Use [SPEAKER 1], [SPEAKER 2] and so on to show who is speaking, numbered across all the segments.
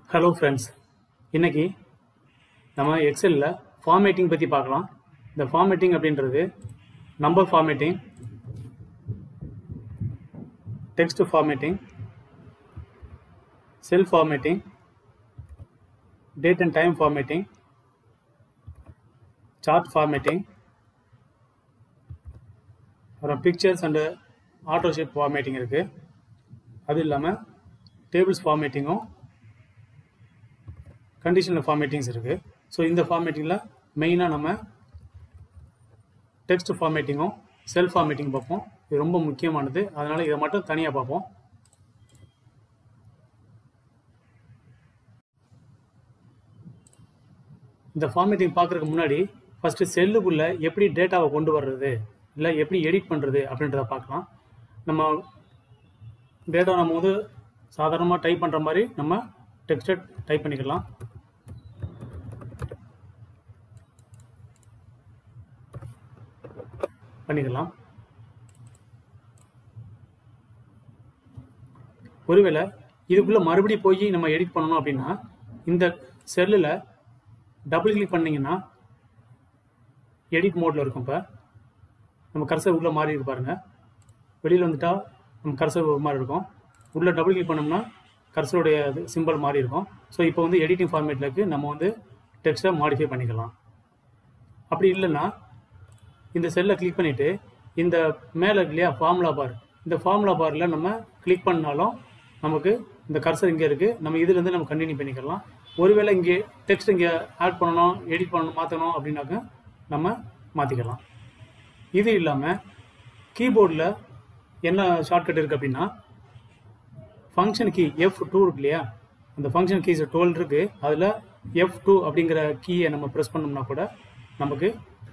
[SPEAKER 1] hello friends இன்னைக்கு நம்ம எக்ஸலில் formatting பற்றி பார்க்கலாம் இந்த ஃபார்மேட்டிங் அப்படின்றது number formatting text formatting cell formatting date and time formatting chart formatting அப்புறம் பிக்சர்ஸ் அண்டு ஆட்டோஷிப் ஃபார்மேட்டிங் இருக்குது அது இல்லாமல் டேபிள்ஸ் ஃபார்மேட்டிங்கும் கண்டிஷனல் ஃபார்மேட்டிங்ஸ் இருக்குது ஸோ இந்த ஃபார்மேட்டிங்கில் மெயினாக நம்ம டெக்ஸ்ட் ஃபார்மேட்டிங்கும் செல் ஃபார்மேட்டிங் பார்ப்போம் இது ரொம்ப முக்கியமானது அதனால் இதை மட்டும் தனியாக பார்ப்போம் இந்த ஃபார்மேட்டிங் பார்க்குறதுக்கு முன்னாடி ஃபஸ்ட்டு செல்லுக்குள்ளே எப்படி டேட்டாவை கொண்டு வர்றது இல்லை எப்படி எடிட் பண்ணுறது அப்படின்றத பார்க்கலாம் நம்ம டேட்டா நம்ம வந்து சாதாரணமாக டைப் பண்ணுற மாதிரி நம்ம டெக்ஸ்ட்டை டைப் பண்ணிக்கலாம் பண்ணிக்கலாம் ஒருவேளை இதுக்குள்ளே மறுபடியும் போய் நம்ம எடிட் பண்ணணும் அப்படின்னா இந்த செல்லில் டபுள் கிளிக் பண்ணிங்கன்னா எடிட் மோடில் இருக்கும் இப்போ நம்ம கர்சர் உள்ளே மாறி இருக்கு பாருங்க வெளியில் வந்துட்டா நம்ம கர்சர் ஒரு மாதிரி இருக்கும் உள்ளே டபுள் கிளிக் பண்ணோம்னா கர்சருடைய சிம்பிள் மாறி இருக்கும் ஸோ இப்போ வந்து எடிட்டிங் ஃபார்மேட்டில் இருக்கு நம்ம வந்து டெக்ஸ்ட்டை மாடிஃபை பண்ணிக்கலாம் அப்படி இல்லைன்னா இந்த செல்லை கிளிக் பண்ணிவிட்டு இந்த மேலே இருக்கு இல்லையா ஃபார்முலா பார் இந்த ஃபார்முலா பாரில் நம்ம கிளிக் பண்ணாலும் நமக்கு இந்த கர்சர் இங்கே இருக்குது நம்ம இதுலேருந்து நம்ம கண்டினியூ பண்ணிக்கலாம் ஒருவேளை இங்கே டெக்ஸ்ட் இங்கே ஆட் பண்ணணும் எடிட் பண்ணணும் மாற்றணும் அப்படின்னாக்க நம்ம மாற்றிக்கலாம் இது இல்லாமல் கீபோர்டில் என்ன ஷார்ட்கட் இருக்குது அப்படின்னா ஃபங்க்ஷன் கீ எஃப் டூ இருக்கு இல்லையா அந்த ஃபங்க்ஷன் கீஸ் டுவெல் இருக்குது அதில் எஃப் டூ அப்படிங்கிற கீயை நம்ம ப்ரெஸ் பண்ணோம்னா கூட நமக்கு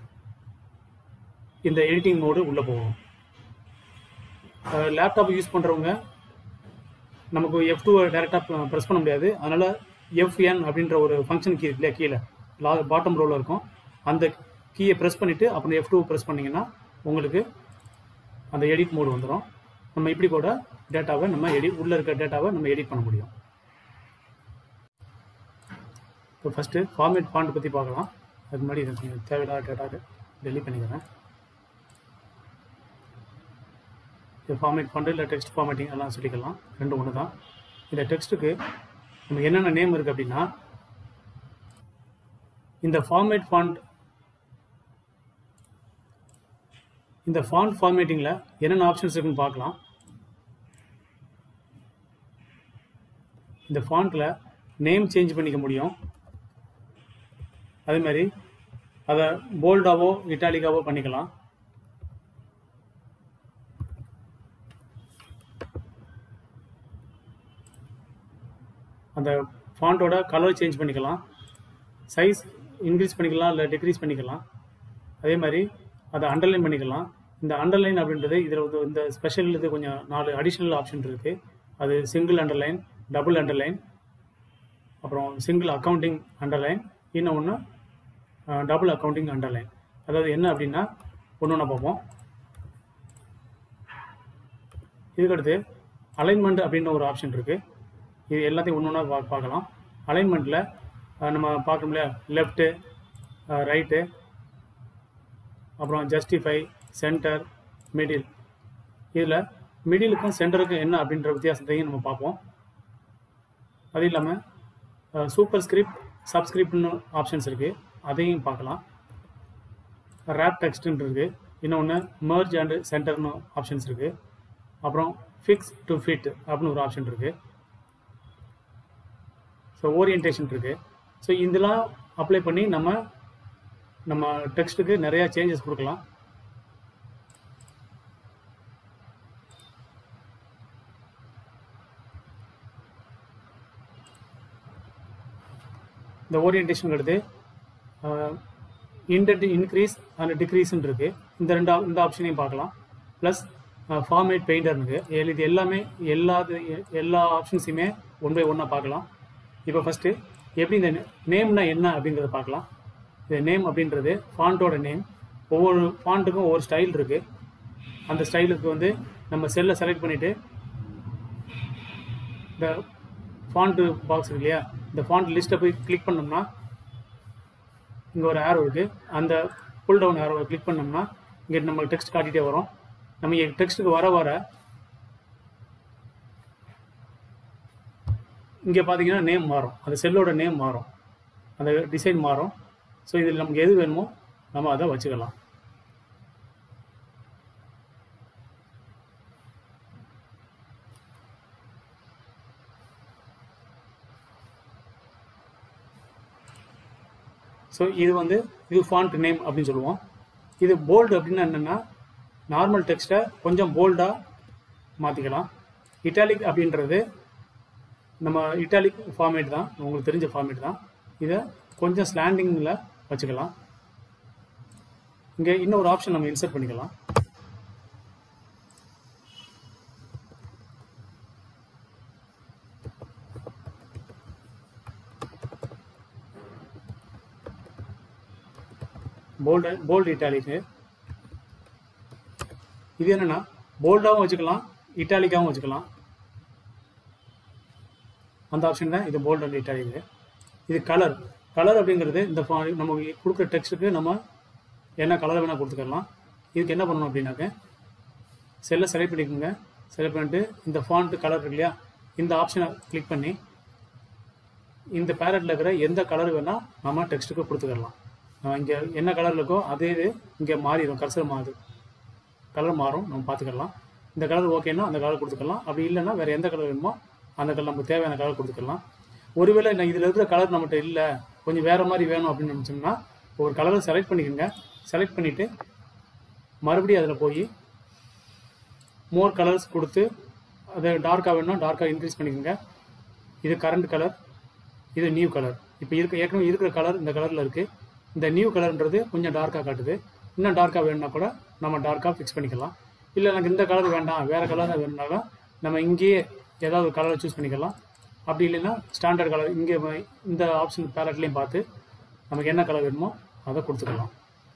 [SPEAKER 1] இந்த எடிட்டிங் மோடு உள்ளே போகும் லேப்டாப் யூஸ் பண்ணுறவங்க நமக்கு எஃப் டூ டேரெக்டாக ப்ரெஸ் பண்ண முடியாது அதனால் எஃப்என் அப்படின்ற ஒரு ஃபங்க்ஷன் கீ இருக்கு இல்லையா கீழே லா பாட்டம் ரோவில் இருக்கும் அந்த கீயை ப்ரெஸ் பண்ணிவிட்டு அப்புறம் எஃப் டூ ப்ரெஸ் பண்ணிங்கன்னா உங்களுக்கு அந்த எடிட் மோடு வந்துடும் நம்ம இப்படி கூட டேட்டாவை நம்ம எடிட் உள்ளே இருக்க டேட்டாவை நம்ம எடிட் பண்ண முடியும் இப்போ ஃபஸ்ட்டு ஃபார்மேட் ஃபாண்ட் பற்றி பார்க்கலாம் அதுக்கு முன்னாடி இது கொஞ்சம் தேவையில்லாத டேட்டா டெலிட் பண்ணிக்கிறேன் இது ஃபார்மேட் ஃபண்டு இல்லை டெக்ஸ்ட் ஃபார்மேட்டிங் எல்லாம் சொல்லிக்கலாம் ரெண்டு ஒன்று தான் இந்த டெக்ஸ்ட்டுக்கு நமக்கு என்னென்ன நேம் இருக்குது அப்படின்னா இந்த ஃபார்மேட் ஃபாண்ட் இந்த ஃபாண்ட் ஃபார்மேட்டிங்கில் என்னென்ன ஆப்ஷன்ஸ் இருக்குன்னு பார்க்கலாம் இந்த ஃபாண்ட்டில் நேம் சேஞ்ச் பண்ணிக்க முடியும் அதே மாதிரி அதை போல்டாவோ இட்டாலிக்காவோ பண்ணிக்கலாம் அந்த ஃபாண்ட்டோட கலர் சேஞ்ச் பண்ணிக்கலாம் சைஸ் இன்க்ரீஸ் பண்ணிக்கலாம் இல்லை டிக்ரீஸ் பண்ணிக்கலாம் அதே மாதிரி அதை அண்டர்லைன் பண்ணிக்கலாம் இந்த அண்டர்லைன் அப்படின்றது இதில் வந்து இந்த ஸ்பெஷல் இது கொஞ்சம் நாலு அடிஷ்னல் ஆப்ஷன் இருக்குது அது சிங்கிள் அண்டர்லைன் டபுள் அண்டர்லைன் அப்புறம் சிங்கிள் அக்கௌண்டிங் அண்டர்லைன் இன்னொன்று டபுள் அக்கௌண்டிங் அண்டர்லைன் அதாவது என்ன அப்படின்னா ஒன்று ஒன்று பார்ப்போம் இதுக்கடுத்து அலைன்மெண்ட் அப்படின்ற ஒரு ஆப்ஷன் இருக்குது இது எல்லாத்தையும் ஒன்று ஒன்றா பா பார்க்கலாம் அலைன்மெண்ட்டில் நம்ம பார்க்க முடியல லெஃப்ட்டு ரைட்டு அப்புறம் ஜஸ்டிஃபை சென்டர் மிடில் இதில் மிடிலுக்கும் சென்டருக்கும் என்ன அப்படின்ற வித்தியாசத்தையும் நம்ம பார்ப்போம் அது இல்லாமல் சூப்பர் ஸ்கிரிப்ட் சப்ஸ்கிரிப்ட்னு ஆப்ஷன்ஸ் இருக்குது அதையும் பார்க்கலாம் ரேப் டெக்ஸ்ட்னு இருக்குது இன்னொன்று மர்ஜ் அண்டு சென்டர்னு ஆப்ஷன்ஸ் இருக்குது அப்புறம் ஃபிக்ஸ் டு ஃபிட் அப்படின்னு ஒரு ஆப்ஷன் இருக்குது ஸோ ஓரியன்டேஷன் இருக்குது ஸோ இதெல்லாம் அப்ளை பண்ணி நம்ம நம்ம டெக்ஸ்ட்டுக்கு நிறையா சேஞ்சஸ் கொடுக்கலாம் இந்த ஓரியன்டேஷன் எடுத்து இன்டென்ட் இன்க்ரீஸ் அண்ட் டிக்ரீஸ்ன்னு இருக்குது இந்த ரெண்டு இந்த ஆப்ஷனையும் பார்க்கலாம் ப்ளஸ் ஃபார்மேட் பெயிண்டர்னுக்கு இது எல்லாமே எல்லா எல்லா ஆப்ஷன்ஸையுமே ஒன் பை ஒன்னாக பார்க்கலாம் இப்போ ஃபஸ்ட்டு எப்படி இந்த நேம்னா என்ன அப்படிங்கிறத பார்க்கலாம் இது நேம் அப்படின்றது ஃபாண்ட்டோட நேம் ஒவ்வொரு ஃபாண்ட்டுக்கும் ஒவ்வொரு ஸ்டைல் இருக்குது அந்த ஸ்டைலுக்கு வந்து நம்ம செல்லை செலக்ட் பண்ணிவிட்டு இந்த ஃபாண்ட்டு பாக்ஸ் இருக்கு இல்லையா இந்த ஃபாண்ட் லிஸ்ட்டை போய் கிளிக் பண்ணோம்னா இங்கே ஒரு ஆரோ இருக்குது அந்த புல் டவுன் ஆரோவை கிளிக் பண்ணோம்னா இங்கே நம்ம டெக்ஸ்ட் காட்டிகிட்டே வரும் நம்ம டெக்ஸ்ட்டுக்கு வர வர இங்கே பார்த்தீங்கன்னா நேம் மாறும் அந்த செல்லோட நேம் மாறும் அந்த டிசைன் மாறும் ஸோ இதில் நமக்கு எது வேணுமோ நம்ம அதை வச்சுக்கலாம் ஸோ இது வந்து இது ஃபாண்ட் நேம் அப்படின்னு சொல்லுவோம் இது போல்டு அப்படின்னா என்னென்னா நார்மல் டெக்ஸ்ட்டை கொஞ்சம் போல்டாக மாற்றிக்கலாம் இட்டாலிக் அப்படின்றது நம்ம இட்டாலிக் ஃபார்மேட் தான் உங்களுக்கு தெரிஞ்ச ஃபார்மேட் தான் இதை கொஞ்சம் ஸ்லாண்டிங்கில் வச்சுக்கலாம் இங்கே இன்னொரு ஆப்ஷன் நம்ம இன்சர்ட் பண்ணிக்கலாம் போல்டு போல்டு இட்டாலிக்கு இது என்னென்னா போல்டாகவும் வச்சுக்கலாம் இட்டாலிக்காகவும் வச்சுக்கலாம் அந்த ஆப்ஷன் தான் இது போல்டு அண்ட் இட்டாலிக்கு இது கலர் கலர் அப்படிங்கிறது இந்த fa- நம்ம கொடுக்குற டெக்ஸ்ட்டுக்கு நம்ம என்ன கலர் வேணால் கொடுத்துக்கலாம் இதுக்கு என்ன பண்ணணும் அப்படின்னாக்க செல்லை செலக்ட் பண்ணிக்கோங்க செலக்ட் பண்ணிட்டு இந்த ஃபாண்ட் கலர் இருக்கு இல்லையா இந்த ஆப்ஷனை கிளிக் பண்ணி இந்த பேரட்டில் இருக்கிற எந்த கலர் வேணால் நம்ம டெக்ஸ்ட்டுக்கு கொடுத்துக்கலாம் இங்கே என்ன கலர் இருக்கோ அதே இது இங்கே மாறிடும் கர்சர் மாறுது கலர் மாறும் நம்ம பார்த்துக்கலாம் இந்த கலர் ஓகேன்னா அந்த கலர் கொடுத்துக்கலாம் அப்படி இல்லைன்னா வேறு எந்த கலர் வேணுமோ அந்த கலர் நமக்கு தேவையான கலர் கொடுத்துக்கலாம் ஒருவேளை நான் இதில் இருக்கிற கலர் நம்மகிட்ட இல்லை கொஞ்சம் வேறு மாதிரி வேணும் அப்படின்னு நினச்சோம்னா ஒரு கலரை செலக்ட் பண்ணிக்கோங்க செலக்ட் பண்ணிவிட்டு மறுபடியும் அதில் போய் மோர் கலர்ஸ் கொடுத்து அதை டார்க்காக வேணும்னா டார்க்காக இன்க்ரீஸ் பண்ணிக்கோங்க இது கரண்ட் கலர் இது நியூ கலர் இப்போ இருக்க ஏற்கனவே இருக்கிற கலர் இந்த கலரில் இருக்குது இந்த நியூ கலர்ன்றது கொஞ்சம் டார்க்காக காட்டுது இன்னும் டார்க்காக வேணும்னா கூட நம்ம டார்க்காக ஃபிக்ஸ் பண்ணிக்கலாம் இல்லை எனக்கு இந்த கலர் வேண்டாம் வேறு கலர் தான் வேணும்னாலும் நம்ம இங்கேயே ஏதாவது ஒரு கலரை சூஸ் பண்ணிக்கலாம் அப்படி இல்லைன்னா ஸ்டாண்டர்ட் கலர் இங்கே இந்த ஆப்ஷன் பேலட்லேயும் பார்த்து நமக்கு என்ன கலர் வேணுமோ அதை கொடுத்துக்கலாம்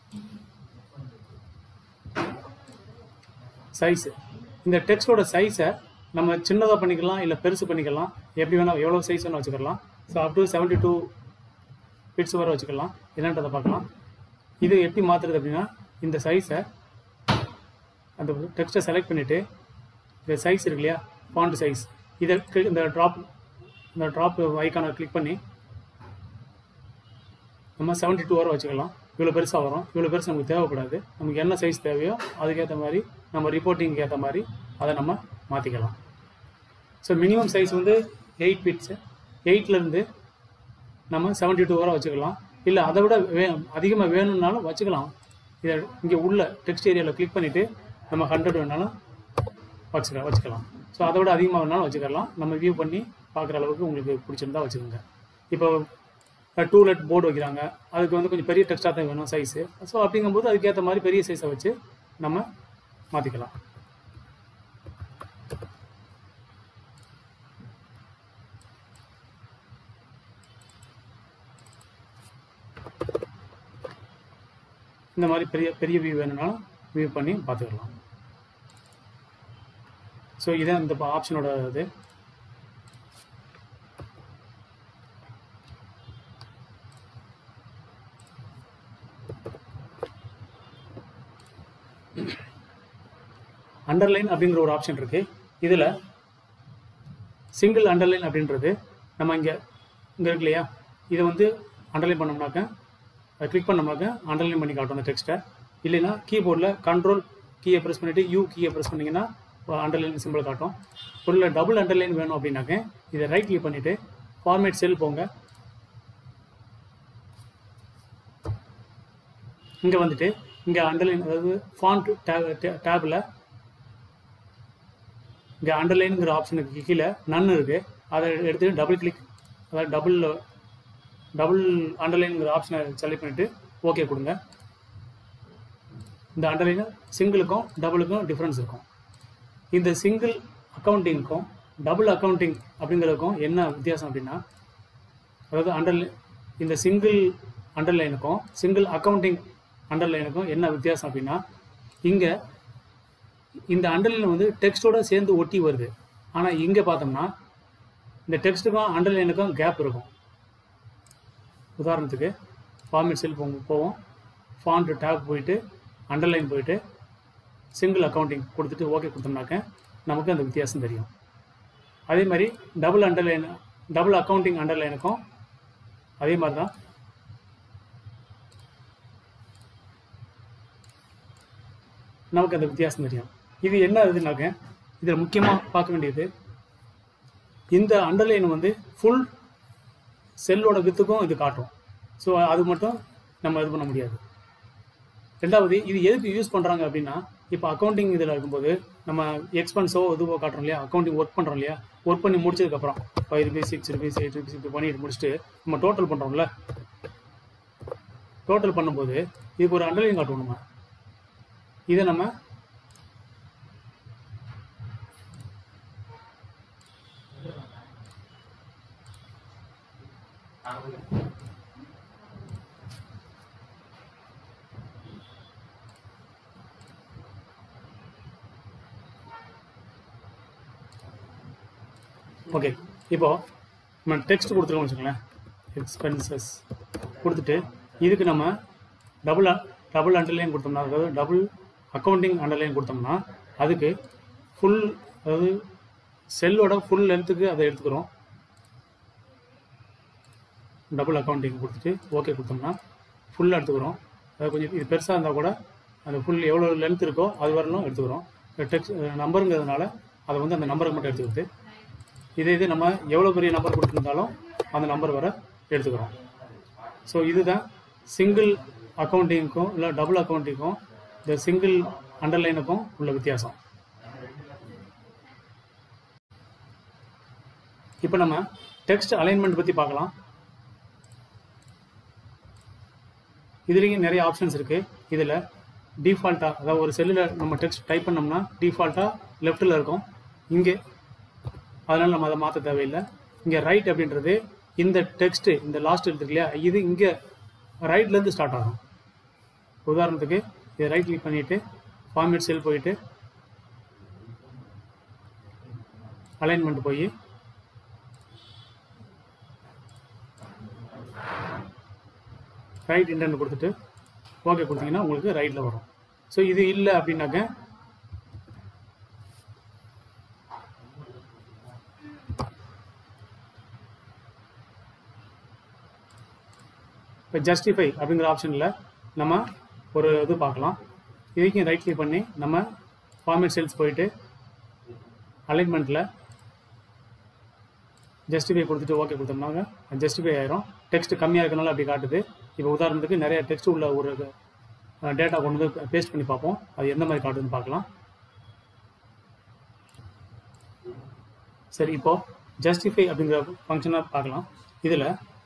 [SPEAKER 1] சைஸு இந்த டெக்ஸ்டோட சைஸை நம்ம சின்னதாக பண்ணிக்கலாம் இல்லை பெருசு பண்ணிக்கலாம் எப்படி வேணால் எவ்வளோ சைஸ் வேணால் வச்சுக்கலாம் so up to seventy two pts வரை வச்சுக்கலாம் என்னன்றதை பார்க்கலாம் இது எப்படி மாற்றுறது அப்படின்னா இந்த சைஸை அந்த டெக்ஸ்ட்டை செலக்ட் பண்ணிவிட்டு இந்த சைஸ் இருக்கு இல்லையா ஃபாண்ட் சைஸ் இதை click- இந்த ட்ராப் இந்த ட்ராப் ஐக்கானை கிளிக் பண்ணி நம்ம 72 டூ வரை வச்சுக்கலாம் இவ்வளோ பெருசாக வரும் இவ்வளோ பெருசு நமக்கு தேவைப்படாது நமக்கு என்ன சைஸ் தேவையோ அதுக்கேற்ற மாதிரி நம்ம ரிப்போர்ட்டிங்க்கு ஏற்ற மாதிரி அதை நம்ம மாற்றிக்கலாம் ஸோ மினிமம் சைஸ் வந்து எயிட் பிட்ஸு எயிட்லேருந்து நம்ம 72 டூ வரை வச்சுக்கலாம் இல்லை அதை விட வே அதிகமாக வேணும்னாலும் வச்சுக்கலாம் இதை இங்கே உள்ள டெக்ஸ்ட் ஏரியாவில் கிளிக் பண்ணிவிட்டு நம்ம ஹண்ட்ரட் வேணாலும் வச்சுக்கலாம் வச்சுக்கலாம் ஸோ அதை விட அதிகமாக வேணாலும் வச்சுக்கலாம் நம்ம வியூ பண்ணி பார்க்குற அளவுக்கு உங்களுக்கு பிடிச்சிருந்தா வச்சுக்கோங்க இப்போ டூ லெட் போர்டு வைக்கிறாங்க அதுக்கு வந்து கொஞ்சம் பெரிய டெக்ஸ்டாக தான் வேணும் சைஸு ஸோ அப்படிங்கும்போது அதுக்கேற்ற மாதிரி பெரிய சைஸை வச்சு நம்ம மாற்றிக்கலாம் இந்த மாதிரி பெரிய பெரிய வியூ வேணும்னாலும் வியூ பண்ணி பார்த்துக்கலாம் ஸோ இதான் இந்த ஆப்ஷனோட இது அண்டர்லைன் அப்படிங்கிற ஒரு ஆப்ஷன் இருக்குது இதில் சிங்கிள் அண்டர்லைன் அப்படின்றது நம்ம இங்கே இங்கே இருக்கு இல்லையா இதை வந்து அண்டர்லைன் பண்ணோம்னாக்க அதை கிளிக் பண்ணோம்னாக்க அண்டர்லைன் பண்ணி காட்டும் அந்த டெக்ஸ்ட்டை இல்லைன்னா கீபோர்டில் கண்ட்ரோல் கீயை ப்ரெஸ் பண்ணிவிட்டு யூ கீயை ப்ரெஸ் பண்ணிங்கன்னா அண்டர்லைன் சிம்பிள் காட்டும் ஒரு டபுள் அண்டர்லைன் வேணும் அப்படின்னாக்க இதை ரைட் கிளிக் பண்ணிவிட்டு ஃபார்மேட் செல் போங்க இங்கே வந்துட்டு இங்கே அண்டர்லைன் அதாவது ஃபாண்ட் டேபில் இங்கே அண்டர்லைனுங்கிற ஆப்ஷனுக்கு கீழே நன்னு இருக்குது அதை எடுத்து டபுள் கிளிக் அதாவது டபுள் டபுள் அண்டர்லைனுங்கிற ஆப்ஷனை செலக்ட் பண்ணிவிட்டு ஓகே கொடுங்க இந்த அண்டர்லைனு சிங்கிளுக்கும் டபுளுக்கும் டிஃப்ரென்ஸ் இருக்கும் இந்த சிங்கிள் அக்கௌண்டிங்க்கும் டபுள் அக்கௌண்டிங் அப்படிங்கிறதுக்கும் என்ன வித்தியாசம் அப்படின்னா அதாவது அண்டர்லைன் இந்த சிங்கிள் அண்டர்லைனுக்கும் சிங்கிள் அக்கௌண்டிங் அண்டர்லைனுக்கும் என்ன வித்தியாசம் அப்படின்னா இங்கே இந்த அண்டர்லைன் வந்து டெக்ஸ்ட்டோட சேர்ந்து ஒட்டி வருது ஆனால் இங்கே பார்த்தோம்னா இந்த டெக்ஸ்ட்டுக்கும் அண்டர்லைனுக்கும் கேப் இருக்கும் உதாரணத்துக்கு ஃபார்மேட் செல் போவோம் ஃபாண்ட் டேப் போயிட்டு அண்டர்லைன் போயிட்டு சிங்கிள் அக்கௌண்டிங் கொடுத்துட்டு ஓகே கொடுத்தோம்னாக்க நமக்கு அந்த வித்தியாசம் தெரியும் அதே மாதிரி டபுள் அண்டர்லைன் டபுள் அக்கௌண்டிங் அண்டர்லைனுக்கும் அதே மாதிரி தான் நமக்கு அந்த வித்தியாசம் தெரியும் இது என்ன இதுனாக்க இதில் முக்கியமாக பார்க்க வேண்டியது இந்த அண்டர்லைன் வந்து ஃபுல் செல்லோட வித்துக்கும் இது காட்டும் ஸோ அது மட்டும் நம்ம இது பண்ண முடியாது ரெண்டாவது இது எதுக்கு யூஸ் பண்ணுறாங்க அப்படின்னா இப்போ அக்கௌண்டிங் இதில் இருக்கும்போது நம்ம எக்ஸ்பென்ஸோ இதுவோ காட்டுறோம் இல்லையா அக்கௌண்டிங் ஒர்க் பண்ணுறோம் இல்லையா ஒர்க் பண்ணி முடிச்சதுக்கப்புறம் five rupees six rupees eight rupees இப்படி பண்ணிட்டு முடிச்சுட்டு நம்ம டோட்டல் பண்ணுறோம்ல டோட்டல் பண்ணும்போது இதுக்கு ஒரு அண்டர்லைன் காட்டுவோம் நம்ம இதை நம்ம ஓகே இப்போ நம்ம டெக்ஸ்ட் கொடுத்துருக்கோம் வச்சுக்கோங்களேன் எக்ஸ்பென்சஸ் கொடுத்துட்டு இதுக்கு நம்ம டபுள் டபுள் அண்டர்லைன் கொடுத்தோம்னா அதாவது டபுள் அக்கௌண்டிங் அண்டர்லைன் கொடுத்தோம்னா அதுக்கு ஃபுல் அதாவது செல்லோட ஃபுல் லென்த்துக்கு அதை எடுத்துக்கிறோம் டபுள் அக்கௌண்டிங் கொடுத்துட்டு ஓகே கொடுத்தோம்னா ஃபுல்லாக எடுத்துக்கிறோம் அது கொஞ்சம் இது பெருசாக இருந்தால் கூட அந்த ஃபுல் எவ்வளோ லென்த் இருக்கோ அது வரலும் எடுத்துக்கிறோம் டெக்ஸ்ட் நம்பருங்கிறதுனால அதை வந்து அந்த நம்பருக்கு மட்டும் எடுத்துக்கிட்டு இதே இது நம்ம எவ்வளோ பெரிய நம்பர் கொடுத்துருந்தாலும் அந்த நம்பர் வர எடுத்துக்கிறோம் ஸோ இதுதான் சிங்கிள் அக்கௌண்டிங்க்கும் இல்லை டபுள் அக்கௌண்டிங்க்கும் இந்த சிங்கிள் அண்டர்லைனுக்கும் உள்ள வித்தியாசம் இப்போ நம்ம டெக்ஸ்ட் அலைன்மெண்ட் பற்றி பார்க்கலாம் இதுலேயும் நிறைய ஆப்ஷன்ஸ் இருக்குது இதில் டிஃபால்ட்டாக அதாவது ஒரு செல்லில் நம்ம டெக்ஸ்ட் டைப் பண்ணோம்னா டிஃபால்ட்டாக லெஃப்ட்டில் இருக்கும் இங்கே அதனால் நம்ம அதை மாற்ற தேவையில்லை இங்கே ரைட் அப்படின்றது இந்த டெக்ஸ்ட்டு இந்த லாஸ்ட் இருக்கு இல்லையா இது இங்கே ரைட்லேருந்து ஸ்டார்ட் ஆகும் உதாரணத்துக்கு இதை ரைட் கிளிக் பண்ணிவிட்டு ஃபார்மேட் செல் போயிட்டு அலைன்மெண்ட் போய் ரைட் இன்டர்ன் கொடுத்துட்டு ஓகே கொடுத்தீங்கன்னா உங்களுக்கு ரைட்டில் வரும் ஸோ இது இல்லை அப்படின்னாக்க இப்போ ஜஸ்டிஃபை அப்படிங்கிற ஆப்ஷனில் நம்ம ஒரு இது பார்க்கலாம் இதுக்கும் ரைட் கிளிக் பண்ணி நம்ம ஃபார்மேட் செல்ஸ் போயிட்டு அலைன்மெண்ட்டில் ஜஸ்டிஃபை கொடுத்துட்டு ஓகே கொடுத்தோம்னாங்க ஜஸ்டிஃபை ஆயிரும் டெக்ஸ்ட் கம்மியாக இருக்கனால அப்படி காட்டுது இப்போ உதாரணத்துக்கு நிறைய டெக்ஸ்ட் உள்ள ஒரு டேட்டா கொண்டு வந்து பேஸ்ட் பண்ணி பார்ப்போம் அது எந்த மாதிரி காட்டுதுன்னு பார்க்கலாம் சரி இப்போ ஜஸ்டிஃபை அப்படிங்கிற ஃபங்க்ஷனை பார்க்கலாம் இதில்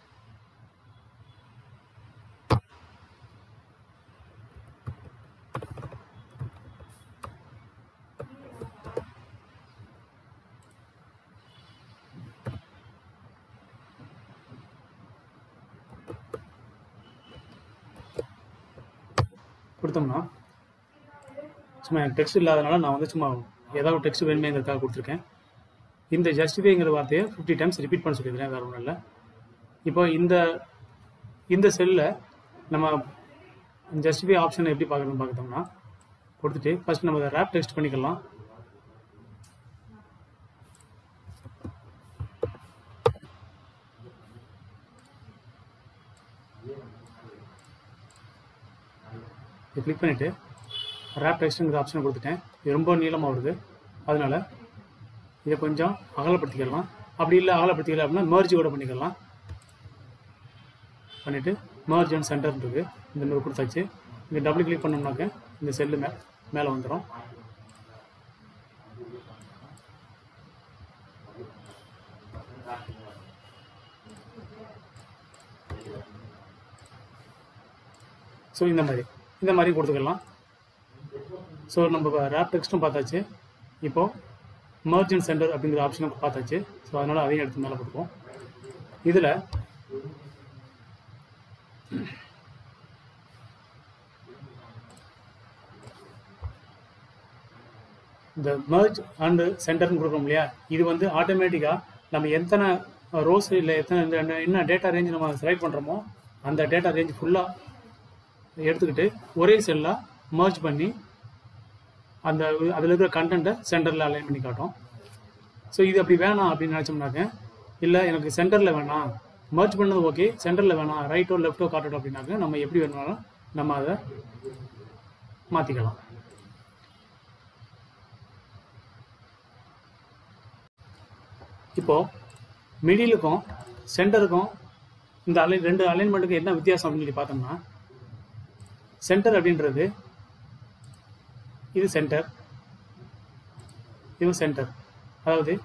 [SPEAKER 1] கொடுத்தோம்னா சும்மா எனக்கு டெக்ஸ்ட் இல்லாதனால நான் வந்து சும்மா ஏதாவது டெக்ஸ்ட் வேணுமேங்கிறதுக்காக கொடுத்துருக்கேன் இந்த ஜஸ்டிஃபைங்கிற வார்த்தையை ஃபிஃப்டி டைம்ஸ் ரிப்பீட் பண்ண சொல்லியிருக்கேன் வேறு ஒன்றும் இல்லை இப்போ இந்த இந்த செல்லில் நம்ம ஜஸ்டிஃபை ஆப்ஷனை எப்படி பார்க்கணும்னு பார்த்தோம்னா கொடுத்துட்டு ஃபர்ஸ்ட் நம்ம ரேப் டெக்ஸ்ட் பண்ணிக்கலாம் இது கிளிக் பண்ணிவிட்டு ரேப் டெக்ஸ்ட்டுங்கிற ஆப்ஷனை கொடுத்துட்டேன் இது ரொம்ப நீளமாக வருது அதனால் இதை கொஞ்சம் அகலப்படுத்திக்கலாம் அப்படி இல்லை அகலப்படுத்திக்கல அப்படின்னா merge கூட பண்ணிக்கலாம் பண்ணிவிட்டு merge அண்ட் சென்டர் இருக்குது இந்த மாதிரி கொடுத்தாச்சு இங்கே டபுள் கிளிக் பண்ணோம்னாக்க இந்த செல்லு மே மேலே வந்துடும் ஸோ இந்த மாதிரி இந்த மாதிரி கொடுத்துக்கலாம் ஸோ நம்ம ரேப் டெக்ஸ்ட்டும் பார்த்தாச்சு இப்போ மர்ஜன் சென்டர் அப்படிங்கிற ஆப்ஷனும் பார்த்தாச்சு ஸோ அதனால் அதையும் எடுத்து மேலே கொடுப்போம் இதில் இந்த மர்ஜ் அண்டு சென்டர்னு கொடுக்குறோம் இல்லையா இது வந்து ஆட்டோமேட்டிக்காக நம்ம எத்தனை ரோஸ் இல்லை எத்தனை இந்த- என்ன- என்ன டேட்டா ரேஞ்ச் நம்ம செலக்ட் பண்ணுறோமோ அந்த டேட்டா ரேஞ்ச் ஃபுல்லாக எடுத்துக்கிட்டு ஒரே செல்லாக மர்ஜ் பண்ணி அந்த அதில் இருக்கிற கண்டென்ட்டை சென்டரில் அலைன் பண்ணி காட்டும் ஸோ இது அப்படி வேணாம் அப்படின்னு நினச்சோம்னாக்க இல்லை எனக்கு சென்டரில் வேணாம் மர்ஜ் பண்ணது ஓகே சென்டரில் வேணாம் ரைட்டோ லெஃப்ட்டோ காட்டட்டும் அப்படின்னாக்க நம்ம எப்படி வேணுனாலும் நம்ம அதை மாற்றிக்கலாம் இப்போது மிடிலுக்கும் சென்டருக்கும் இந்த அலை ரெண்டு அலைன்மெண்ட்டுக்கு என்ன வித்தியாசம் அப்படின்னு சொல்லி பார்த்தோம்னா சென்டர் அப்படின்றது இது சென்டர் இது சென்டர் அதாவது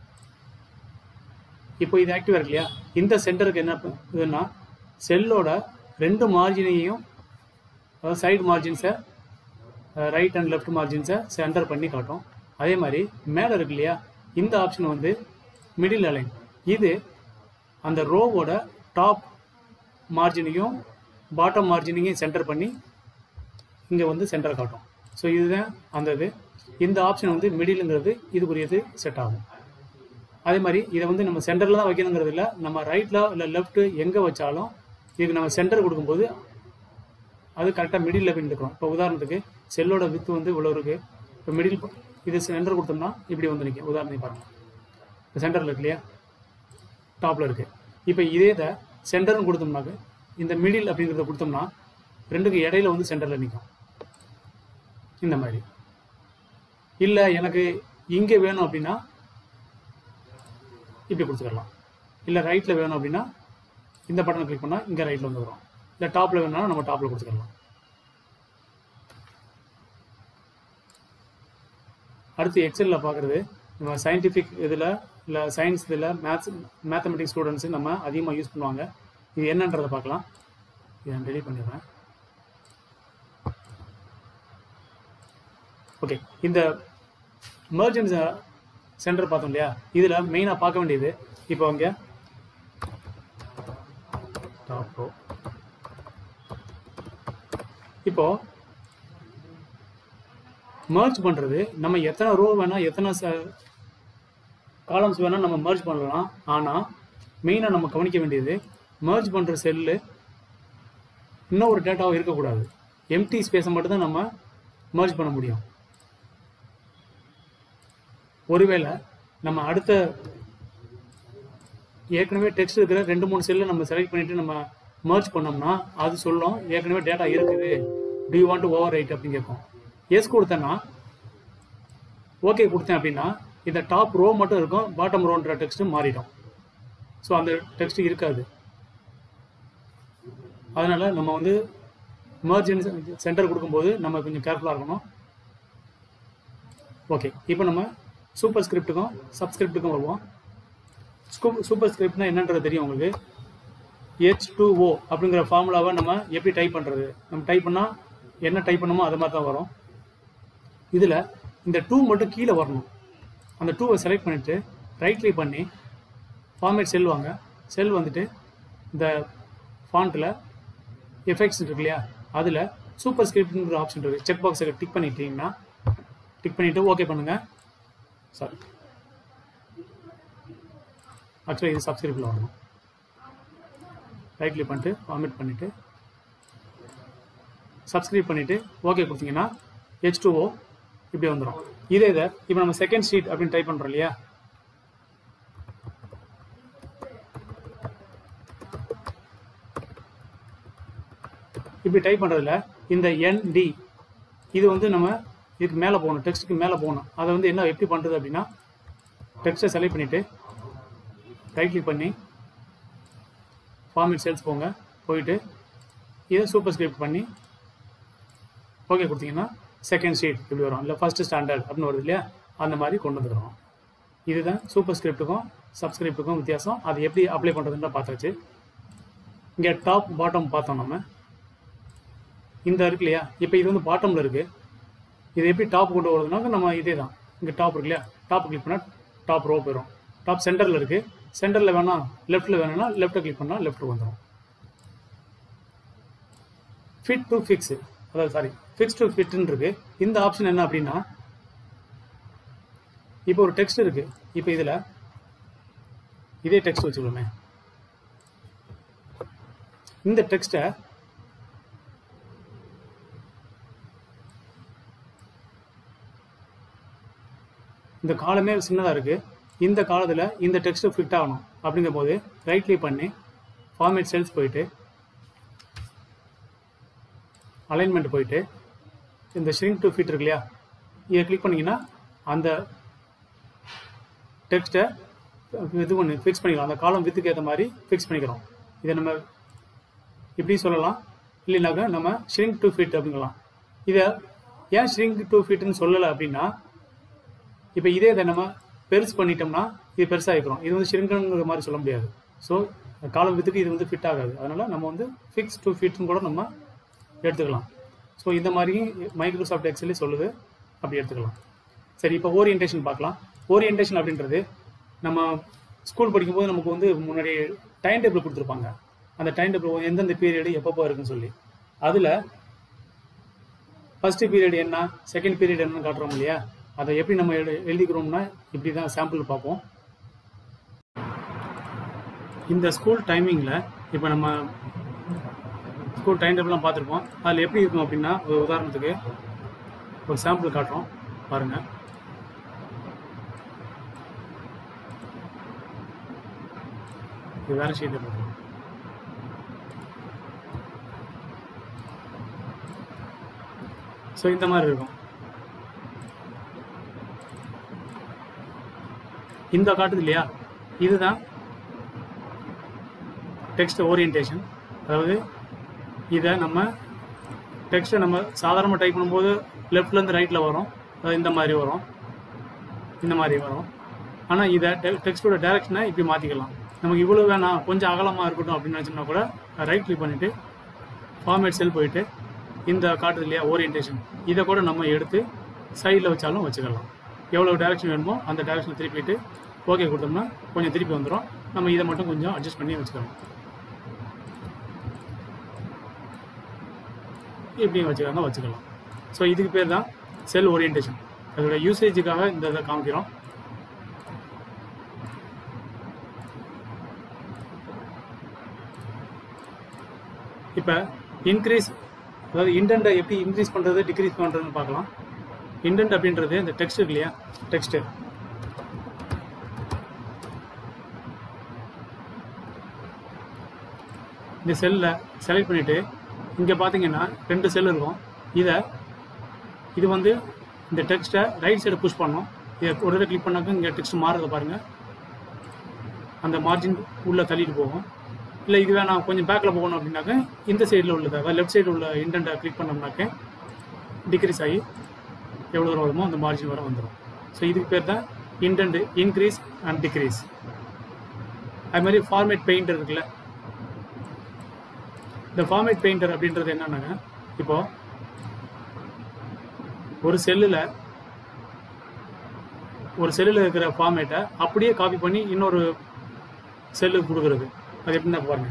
[SPEAKER 1] இப்போ இது ஆக்டிவாக இருக்கு இல்லையா இந்த சென்டருக்கு என்ன ப- இதுன்னா செல்லோட ரெண்டு மார்ஜினையும் அதாவது சைடு மார்ஜின்ஸை ரைட் அண்ட் லெஃப்ட் மார்ஜின்ஸை சென்டர் பண்ணி காட்டும் அதே மாதிரி மேலே இருக்கு இல்லையா இந்த ஆப்ஷன் வந்து மிடில் அலைன் இது அந்த ரோவோட டாப் மார்ஜினையும் பாட்டம் மார்ஜினையும் சென்டர் பண்ணி இங்கே வந்து சென்டர் காட்டும் ஸோ இதுதான் அந்த இது இந்த ஆப்ஷன் வந்து மிடிலுங்கிறது இதுக்குரியது செட் ஆகும் அதே மாதிரி இதை வந்து நம்ம சென்டரில் தான் வைக்கணுங்கிறது இல்லை நம்ம ரைட்டில் இல்லை லெஃப்ட் எங்கே வச்சாலும் இதுக்கு நம்ம சென்டர் கொடுக்கும்போது அது கரெக்டாக மிடில் பின் இருக்கிறோம் இப்போ உதாரணத்துக்கு செல்லோட வித்து வந்து இவ்வளோ இருக்குது இப்போ மிடில் இது சென்டர் கொடுத்தோம்னா இப்படி வந்து நிற்கும் உதாரணத்துக்கு பாருங்கள் இப்போ சென்டரில் இருக்கு இல்லையா டாப்பில் இருக்குது இப்போ இதே இதை சென்டர்னு கொடுத்தோம்னாக்க இந்த மிடில் அப்படிங்கிறத கொடுத்தோம்னா ரெண்டுக்கு இடையில வந்து சென்டரில் நிற்கும் இந்த மாதிரி இல்லை எனக்கு இங்கே வேணும் அப்படின்னா இப்படி கொடுத்துக்கலாம் இல்லை ரைட்டில் வேணும் அப்படின்னா இந்த பட்டனை கிளிக் பண்ணால் இங்கே ரைட்டில் வந்து வரும் இல்லை டாப்பில் வேணும்னா நம்ம டாப்பில் கொடுத்துக்கலாம் அடுத்து எக்ஸலில் பார்க்குறது நம்ம சயின்டிஃபிக் இதில் இல்லை சயின்ஸ் இதில் மேத்ஸ் மேத்தமெட்டிக்ஸ் ஸ்டூடெண்ட்ஸு நம்ம அதிகமாக யூஸ் பண்ணுவாங்க இது என்னன்றதை பார்க்கலாம் இதை நான் டெலிட் பண்ணிடுறேன் ஓகே இந்த எமர்ஜென்சி சென்டர் பார்த்தோம் இல்லையா இதில் மெயினாக பார்க்க வேண்டியது இப்போ இங்கே டாப் ரோ இப்போ மர்ஜ் பண்ணுறது நம்ம எத்தனை ரோ வேணால் எத்தனை காலம்ஸ் வேணால் நம்ம மர்ஜ் பண்ணலாம் ஆனால் மெயினாக நம்ம கவனிக்க வேண்டியது மர்ஜ் பண்ணுற செல்லு இன்னும் ஒரு டேட்டாவும் இருக்கக்கூடாது எம்டி ஸ்பேஸை மட்டும்தான் நம்ம மர்ஜ் பண்ண முடியும் ஒருவேளை நம்ம அடுத்த ஏற்கனவே டெக்ஸ்ட் இருக்கிற ரெண்டு மூணு செல்லை நம்ம செலக்ட் பண்ணிட்டு நம்ம மர்ஜ் பண்ணோம்னா அது சொல்லும் ஏற்கனவே டேட்டா இருக்குது do you want to overwrite அப்படின்னு கேட்கும் எஸ் கொடுத்தேன்னா ஓகே கொடுத்தேன் அப்படின்னா இந்த டாப் ரோ மட்டும் இருக்கும் பாட்டம் ரோன்ற டெக்ஸ்ட் மாறிடும் ஸோ அந்த டெக்ஸ்ட் இருக்காது அதனால நம்ம வந்து எமர்ஜென்சி சென்டர் கொடுக்கும்போது நம்ம கொஞ்சம் கேர்ஃபுல்லாக இருக்கணும் ஓகே இப்போ நம்ம சூப்பர் ஸ்கிரிப்ட்டுக்கும் சப்ஸ்கிரிப்ட்டுக்கும் வருவோம் சூப்பர் ஸ்கிரிப்ட்னா என்னன்றது தெரியும் உங்களுக்கு ஹெச் டூ ஓ அப்படிங்கிற ஃபார்முலாவை நம்ம எப்படி டைப் பண்ணுறது நம்ம டைப் பண்ணால் என்ன டைப் பண்ணணுமோ அது மாதிரி தான் வரும் இதில் இந்த டூ மட்டும் கீழே வரணும் அந்த டூவை செலக்ட் பண்ணிவிட்டு ரைட் கிளிக் பண்ணி ஃபார்மேட் செல் வாங்க செல் வந்துட்டு இந்த ஃபாண்ட்டில் எஃபெக்ட்ஸ் இருக்கு இல்லையா அதில் சூப்பர் ஸ்கிரிப்ட்ங்கிற ஆப்ஷன் இருக்குது செக் பாக்ஸை டிக் பண்ணிட்டீங்கன்னா டிக் பண்ணிவிட்டு ஓகே பண்ணுங்கள் சாரி ஆக்சுவலாக இது சப்ஸ்கிரிப்டில் வரணும் ரைட் கிளிக் பண்ணிட்டு ஃபார்மேட் பண்ணிவிட்டு சப்ஸ்கிரைப் பண்ணிவிட்டு ஓகே கொடுத்தீங்கன்னா ஹெச் டூஓ இப்படி வந்துடும் இதே இதை இப்போ நம்ம செகண்ட் ஷீட் அப்படின்னு டைப் பண்ணுறோம் இல்லையா இப்படி டைப் பண்ணுறதுல இந்த என்டி இது வந்து நம்ம இதுக்கு மேலே போகணும் டெக்ஸ்ட்டுக்கு மேலே போகணும் அதை வந்து என்ன எப்படி பண்ணுறது அப்படின்னா டெக்ஸ்ட்டை செலக்ட் பண்ணிவிட்டு ரைட் கிளிக் பண்ணி ஃபார்மேட் செல்ஸ் போங்க போயிட்டு இதை சூப்பர் ஸ்கிரிப்ட் பண்ணி ஓகே கொடுத்தீங்கன்னா செகண்ட் ஷீட் இப்படி வரும் இல்லை ஃபஸ்ட்டு ஸ்டாண்டர்ட் அப்படின்னு வருது இல்லையா அந்த மாதிரி கொண்டு வந்துடுறோம் இதுதான் சூப்பர் ஸ்கிரிப்ட்டுக்கும் சப்ஸ்கிரிப்ட்டுக்கும் வித்தியாசம் அது எப்படி அப்ளை பண்ணுறதுன்னு பார்த்தாச்சு இங்கே டாப் பாட்டம் பார்த்தோம் நம்ம இந்த இருக்கு இல்லையா இப்போ இது வந்து பாட்டமில் இருக்குது இது எப்படி டாப் கொண்டு வருதுனாக்க நம்ம இதே தான் இங்கே டாப் இருக்கு இல்லையா டாப் கிளிக் பண்ணால் டாப் ரோ போயிடும் டாப் சென்டரில் இருக்குது சென்டரில் வேணால் லெஃப்ட்டில் வேணும்னா லெஃப்ட்டை கிளிக் பண்ணால் லெஃப்ட் வந்துடும் ஃபிட் டு ஃபிக்ஸு அதாவது சாரி ஃபிக்ஸ் டு ஃபிட்னு இருக்கு இந்த ஆப்ஷன் என்ன அப்படின்னா இப்போ ஒரு டெக்ஸ்ட் இருக்கு இப்போ இதில் இதே டெக்ஸ்ட் வச்சுக்கலாமே இந்த டெக்ஸ்ட்டை இந்த காலமே சின்னதாக இருக்குது இந்த காலத்தில் இந்த டெக்ஸ்ட்டு ஃபிட் ஆகணும் அப்படிங்கும் போது ரைட் கிளிக் பண்ணி ஃபார்மேட் செல்ஸ் போயிட்டு அலைன்மெண்ட் போயிட்டு இந்த ஷ்ரிங்க் டு ஃபிட் இருக்கு இல்லையா இதை கிளிக் பண்ணிங்கன்னா அந்த டெக்ஸ்ட்டை இது பண்ணி ஃபிக்ஸ் பண்ணிக்கலாம் அந்த காலம் வித்துக்கு ஏற்ற மாதிரி ஃபிக்ஸ் பண்ணிக்கிறோம் இதை நம்ம இப்படி சொல்லலாம் இல்லைனாக்கா நம்ம ஷ்ரிங்க் டு ஃபிட் அப்படிங்கலாம் இதை ஏன் ஷ்ரிங்க் டு ஃபிட்னு சொல்லலை அப்படின்னா இப்போ இதே இதை நம்ம பெருசு பண்ணிட்டோம்னா இது பெருசாகிக்கிறோம் இது வந்து ஷ்ரிங்குங்கிற மாதிரி சொல்ல முடியாது ஸோ காலம் வித்துக்கு இது வந்து ஃபிட் ஆகாது அதனால் நம்ம வந்து ஃபிக்ஸ் டு ஃபிட்னு கூட நம்ம எடுத்துக்கலாம் ஸோ இந்த மாதிரி மைக்ரோசாஃப்ட் எக்ஸலே சொல்லுது அப்படி எடுத்துக்கலாம் சரி இப்போ ஓரியன்டேஷன் பார்க்கலாம் ஓரியன்டேஷன் அப்படின்றது நம்ம ஸ்கூல் படிக்கும்போது நமக்கு வந்து முன்னாடி டைம் டேபிள் கொடுத்துருப்பாங்க அந்த டைம் டேபிள் எந்தெந்த பீரியடு எப்பப்போ இருக்குன்னு சொல்லி அதில் ஃபஸ்ட்டு பீரியட் என்ன செகண்ட் பீரியட் என்னன்னு காட்டுறோம் இல்லையா அதை எப்படி நம்ம எழு எழுதிக்கிறோம்னா இப்படி தான் சாம்பிள் பார்ப்போம் இந்த ஸ்கூல் டைமிங்கில் இப்போ நம்ம ஸ்கூல் டைம் டேபிள்லாம் பார்த்துருப்போம் அதில் எப்படி இருக்கும் அப்படின்னா ஒரு உதாரணத்துக்கு ஒரு சாம்பிள் காட்டுறோம் பாருங்கள் இது வேறு ஷீட்டில் பார்க்குறோம் ஸோ இந்த மாதிரி இருக்கும் இந்த காட்டுது இல்லையா இதுதான் டெக்ஸ்ட் ஓரியன்டேஷன் அதாவது இதை நம்ம டெக்ஸ்ட்டை நம்ம சாதாரணமாக டைப் பண்ணும்போது லெஃப்ட்லேருந்து ரைட்டில் வரும் அதாவது இந்த மாதிரி வரும் இந்த மாதிரி வரும் ஆனால் இதை டெக்ஸ்ட்டோட டைரக்ஷனை இப்படி மாற்றிக்கலாம் நமக்கு இவ்வளோ வேணாம் கொஞ்சம் அகலமாக இருக்கட்டும் அப்படின்னு நினச்சோம்னா கூட ரைட் கிளிக் பண்ணிவிட்டு ஃபார்மேட் செல் போயிட்டு இந்த காட்டுது இல்லையா ஓரியன்டேஷன் இதை கூட நம்ம எடுத்து சைடில் வச்சாலும் வச்சுக்கலாம் எவ்வளோ டேரக்ஷன் வேணுமோ அந்த டேரக்ஷனை திருப்பிட்டு ஓகே கொடுத்தோம்னா கொஞ்சம் திருப்பி வந்துடும் நம்ம இதை மட்டும் கொஞ்சம் அட்ஜஸ்ட் பண்ணி வச்சுக்கலாம் இப்படியும் வச்சுக்காங்க வச்சுக்கலாம் ஸோ இதுக்கு பேர் தான் செல் ஓரியன்டேஷன் அதோட யூசேஜுக்காக இந்த இதை காமிக்கிறோம் இப்போ இன்க்ரீஸ் அதாவது இன்டென்ட்டை எப்படி இன்க்ரீஸ் பண்ணுறது டிக்ரீஸ் பண்ணுறதுன்னு பார்க்கலாம் இன்டென்ட் அப்படின்றது இந்த டெக்ஸ்ட் இருக்கு இல்லையா டெக்ஸ்ட்டு இந்த செல்லில் செலக்ட் பண்ணிவிட்டு இங்கே பார்த்தீங்கன்னா ரெண்டு செல் இருக்கும் இதை இது வந்து இந்த டெக்ஸ்ட்டை ரைட் சைடு புஷ் பண்ணோம் இதை ஒரு தடவை கிளிக் பண்ணாக்க இங்கே டெக்ஸ்ட் மாறுறத பாருங்கள் அந்த மார்ஜின் உள்ளே தள்ளிட்டு போகும் இல்லை இது வேணாம் கொஞ்சம் பேக்கில் போகணும் அப்படின்னாக்க இந்த சைடில் உள்ளது அதாவது லெஃப்ட் சைடு உள்ள இன்டென்ட்டை கிளிக் பண்ணோம்னாக்க டிக்ரீஸ் ஆகி எவ்வளோ தூரம் வருமோ அந்த மார்ஜின் வர வந்துடும் ஸோ இதுக்கு பேர் தான் இன்டென்ட் இன்க்ரீஸ் அண்ட் டிக்ரீஸ் அது மாதிரி ஃபார்மேட் பெயிண்டர் இருக்குல்ல இந்த ஃபார்மேட் பெயிண்டர் அப்படின்றது என்னன்னாங்க இப்போ ஒரு செல்லில் ஒரு செல்லில் இருக்கிற ஃபார்மேட்டை அப்படியே காப்பி பண்ணி இன்னொரு செல்லுக்கு கொடுக்குறது அது எப்படின்னா பாருங்க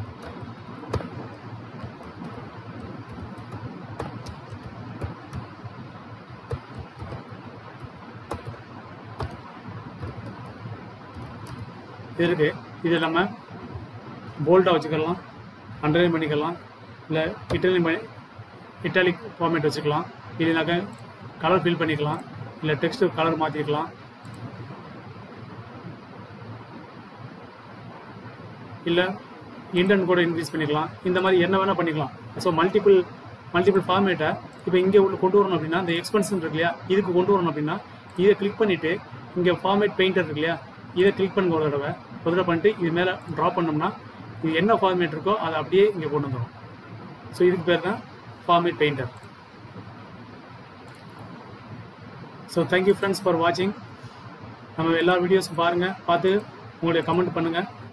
[SPEAKER 1] இது இருக்கு இது நம்ம போல்டாக வச்சுக்கலாம் அண்டர்லைன் பண்ணிக்கலாம் இல்லை இட்டாலியன் பண்ணி இட்டாலிக் ஃபார்மேட் வச்சுக்கலாம் இல்லைனாக்கா கலர் ஃபில் பண்ணிக்கலாம் இல்லை டெக்ஸ்ட் கலர் மாற்றிக்கலாம் இல்லை இன்டென்ட் கூட இன்க்ரீஸ் பண்ணிக்கலாம் இந்த மாதிரி என்ன வேணால் பண்ணிக்கலாம் ஸோ மல்டிபிள் மல்டிபிள் ஃபார்மேட்டை இப்போ இங்கே உள்ள கொண்டு வரணும் அப்படின்னா இந்த எக்ஸ்பென்ஷன் இருக்கு இல்லையா இதுக்கு கொண்டு வரணும் அப்படின்னா இதை கிளிக் பண்ணிவிட்டு இங்கே ஃபார்மேட் பெயிண்டர் இருக்கு இல்லையா இதை கிளிக் பண்ணுங்க ஒரு தடவை ஒரு தடவை பண்ணிட்டு இது மேலே ட்ரா பண்ணோம்னா இது என்ன ஃபார்மேட் இருக்கோ அதை அப்படியே இங்கே கொண்டு வந்துடும் ஸோ இதுக்கு பேர் தான் format painter so thank you friends for வாட்சிங் நம்ம எல்லா வீடியோஸும் பாருங்கள் பார்த்து உங்களுடைய கமெண்ட் பண்ணுங்கள்